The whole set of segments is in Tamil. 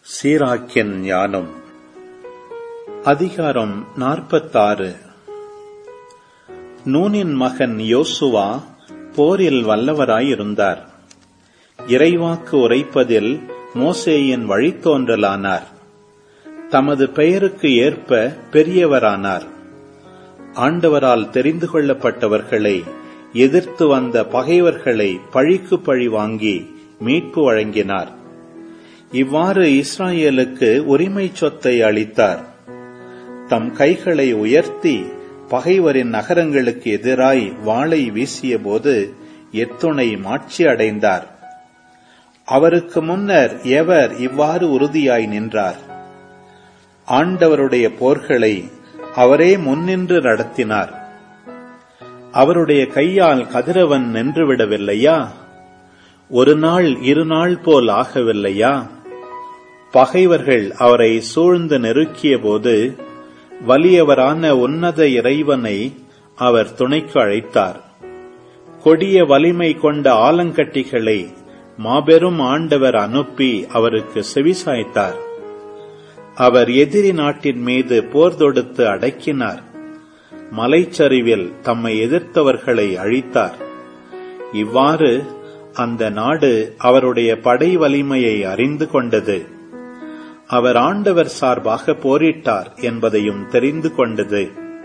சீராக்கின் ஞானம் அதிகாரம் நாற்பத்தாறு நூனின் மகன் யோசுவா போரில் வல்லவராயிருந்தார் இறைவாக்கு உரைப்பதில் மோசேயின் வழித்தோன்றலானார் தமது பெயருக்கு ஏற்ப பெரியவரானார் ஆண்டவரால் தெரிந்து கொள்ளப்பட்டவர்களை எதிர்த்து வந்த பகைவர்களை பழிக்கு பழி வாங்கி மீட்பு வழங்கினார் இவ்வாறு இஸ்ராயேலுக்கு உரிமை சொத்தை அளித்தார் தம் கைகளை உயர்த்தி பகைவரின் நகரங்களுக்கு எதிராய் வாளை வீசியபோது எத்துணை மாட்சி அடைந்தார் அவருக்கு முன்னர் எவர் இவ்வாறு உறுதியாய் நின்றார் ஆண்டவருடைய போர்களை அவரே முன்னின்று நடத்தினார் அவருடைய கையால் கதிரவன் நின்றுவிடவில்லையா ஒரு நாள் இரு நாள் போல் ஆகவில்லையா பகைவர்கள் அவரை சூழ்ந்து நெருக்கிய போது வலியவரான உன்னத இறைவனை அவர் துணைக்கு அழைத்தார் கொடிய வலிமை கொண்ட ஆலங்கட்டிகளை மாபெரும் ஆண்டவர் அனுப்பி அவருக்கு செவிசாய்த்தார் அவர் எதிரி நாட்டின் மீது போர் தொடுத்து அடக்கினார் மலைச்சரிவில் தம்மை எதிர்த்தவர்களை அழித்தார் இவ்வாறு அந்த நாடு அவருடைய படை வலிமையை அறிந்து கொண்டது அவர் ஆண்டவர் சார்பாக போரிட்டார் என்பதையும் தெரிந்து கொண்டது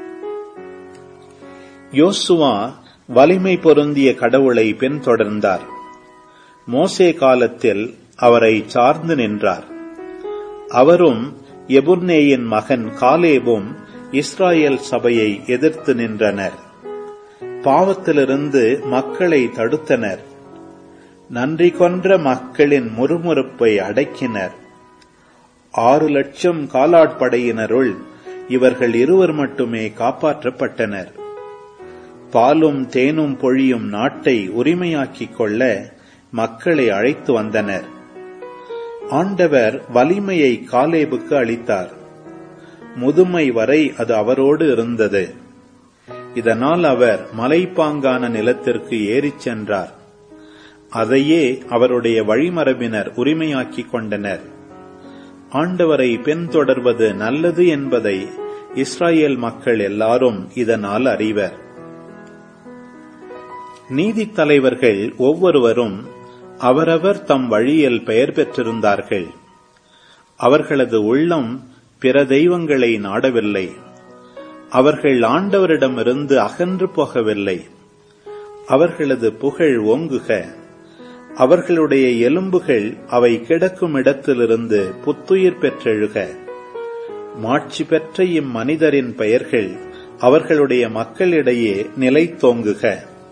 யோசுவா வலிமை பொருந்திய கடவுளை பின்தொடர்ந்தார் மோசே காலத்தில் அவரை சார்ந்து நின்றார் அவரும் எபுர்னேயின் மகன் காலேபும் இஸ்ராயேல் சபையை எதிர்த்து நின்றனர் பாவத்திலிருந்து மக்களை தடுத்தனர் நன்றி கொன்ற மக்களின் முறுமுறுப்பை அடக்கினர் ஆறு லட்சம் காலாட்படையினருள் இவர்கள் இருவர் மட்டுமே காப்பாற்றப்பட்டனர் பாலும் தேனும் பொழியும் நாட்டை உரிமையாக்கிக் கொள்ள மக்களை அழைத்து வந்தனர் ஆண்டவர் வலிமையை காலேபுக்கு அளித்தார் முதுமை வரை அது அவரோடு இருந்தது இதனால் அவர் மலைப்பாங்கான நிலத்திற்கு ஏறிச் சென்றார் அதையே அவருடைய வழிமரபினர் உரிமையாக்கிக் கொண்டனர் ஆண்டவரை பின்தொடர்வது நல்லது என்பதை இஸ்ராயேல் மக்கள் எல்லாரும் இதனால் அறிவர் நீதித் தலைவர்கள் ஒவ்வொருவரும் அவரவர் தம் வழியில் பெயர் பெற்றிருந்தார்கள் அவர்களது உள்ளம் பிற தெய்வங்களை நாடவில்லை அவர்கள் ஆண்டவரிடமிருந்து அகன்று போகவில்லை அவர்களது புகழ் ஓங்குக அவர்களுடைய எலும்புகள் அவை கிடக்கும் இடத்திலிருந்து புத்துயிர் பெற்றெழுக மாட்சி பெற்ற இம்மனிதரின் பெயர்கள் அவர்களுடைய மக்களிடையே நிலைத்தோங்குக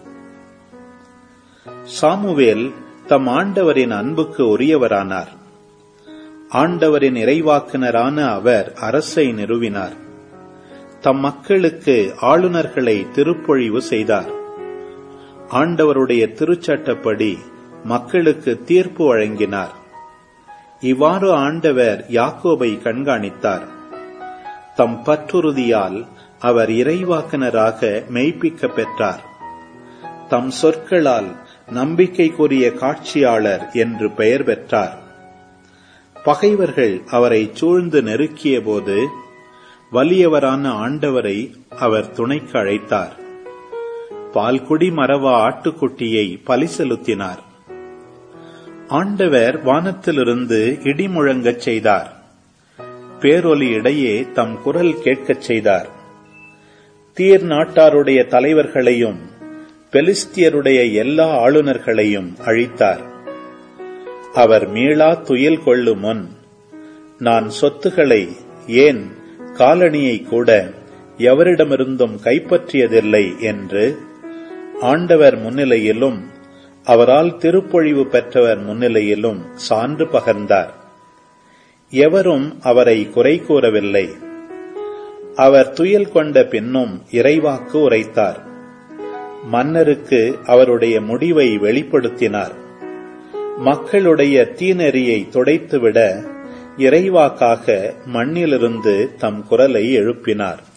சாமுவேல் தம் ஆண்டவரின் அன்புக்கு உரியவரானார் ஆண்டவரின் இறைவாக்கினரான அவர் அரசை நிறுவினார் தம் மக்களுக்கு ஆளுநர்களை திருப்பொழிவு செய்தார் ஆண்டவருடைய திருச்சட்டப்படி மக்களுக்கு தீர்ப்பு வழங்கினார் இவ்வாறு ஆண்டவர் யாக்கோபை கண்காணித்தார் தம் பற்றுறுதியால் அவர் இறைவாக்கினராக மெய்ப்பிக்க பெற்றார் தம் சொற்களால் நம்பிக்கைக்குரிய காட்சியாளர் என்று பெயர் பெற்றார் பகைவர்கள் அவரை சூழ்ந்து நெருக்கிய போது வலியவரான ஆண்டவரை அவர் துணைக்கு அழைத்தார் பால்குடி மரவா ஆட்டுக்குட்டியை பலி செலுத்தினார் ஆண்டவர் வானத்திலிருந்து இடி முழங்கச் செய்தார் பேரொலி இடையே தம் குரல் கேட்கச் செய்தார் தீர் நாட்டாருடைய தலைவர்களையும் பெலிஸ்தியருடைய எல்லா ஆளுநர்களையும் அழித்தார் அவர் மீளா துயில் கொள்ளும் முன் நான் சொத்துக்களை ஏன் காலணியை கூட எவரிடமிருந்தும் கைப்பற்றியதில்லை என்று ஆண்டவர் முன்னிலையிலும் அவரால் திருப்பொழிவு பெற்றவர் முன்னிலையிலும் சான்று பகர்ந்தார் எவரும் அவரை குறை கூறவில்லை அவர் துயில் கொண்ட பின்னும் இறைவாக்கு உரைத்தார் மன்னருக்கு அவருடைய முடிவை வெளிப்படுத்தினார் மக்களுடைய தீநெறியை துடைத்துவிட இறைவாக்காக மண்ணிலிருந்து தம் குரலை எழுப்பினார்